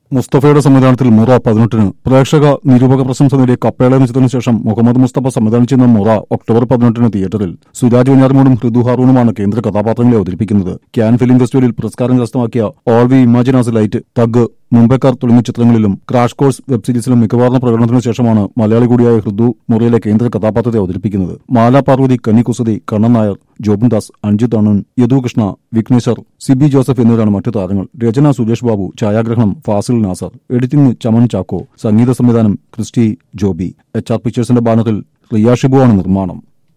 മുസ്തഫയുടെ സംവിധാനത്തിൽ മുറ പതിനെട്ടിന് പ്രേക്ഷക നിരൂപക പ്രശംസ നേടിയ കപ്പേള എന്ന ചിത്രത്തിന് ശേഷം മുഹമ്മദ് മുസ്തഫ സംവിധാനം ചെയ്യുന്ന മുറ ഒക്ടോബർ പതിനെട്ടിന് തിയേറ്ററിൽ സുരാജ് വെഞ്ഞാറമൂടും ഹൃദു ഹാറൂണുമാണ് കേന്ദ്ര കഥാപാത്രങ്ങളെ അവതരിപ്പിക്കുന്നത് ക്യാൻ ഫിലിം ഫെസ്റ്റിവലിൽ പുരസ്കാരം കരസ്ഥമാക്കിയ all we imagine as light thug Mumbaikar തുടങ്ങിയ ചിത്രങ്ങളിലും ക്രാഷ് കോഴ്സ് വെബ് സീരീസിലും മികവാർന്ന പ്രകടനത്തിന് ശേഷമാണ് മലയാളി കൂടിയായ ഹൃദു മുറിയിലെ കേന്ദ്ര കഥാപാത്രത്തെ അവതരിപ്പിക്കുന്നത് മാല പാർവതി കന്നി കുസതി കണ്ണൻ നായർ ജോബിൻ ദാസ് അഞ്ജിത് അണുൻ യദു കൃഷ്ണ വിഘ്നേശ്വർ സിബി ജോസഫ് എന്നിവരാണ് മറ്റു താരങ്ങൾ രചന സുരേഷ് ബാബു ഛായാഗ്രഹണം ഫാസിൽ നാസർ എഡിറ്റിംഗ് ചമൻ ചാക്കോ സംഗീത സംവിധാനം ക്രിസ്റ്റി ജോബി എച്ച് ആർ പിക്ചേഴ്സിന്റെ ബാനറിൽ റിയ ഷിബുവാണ് നിർമ്മാണം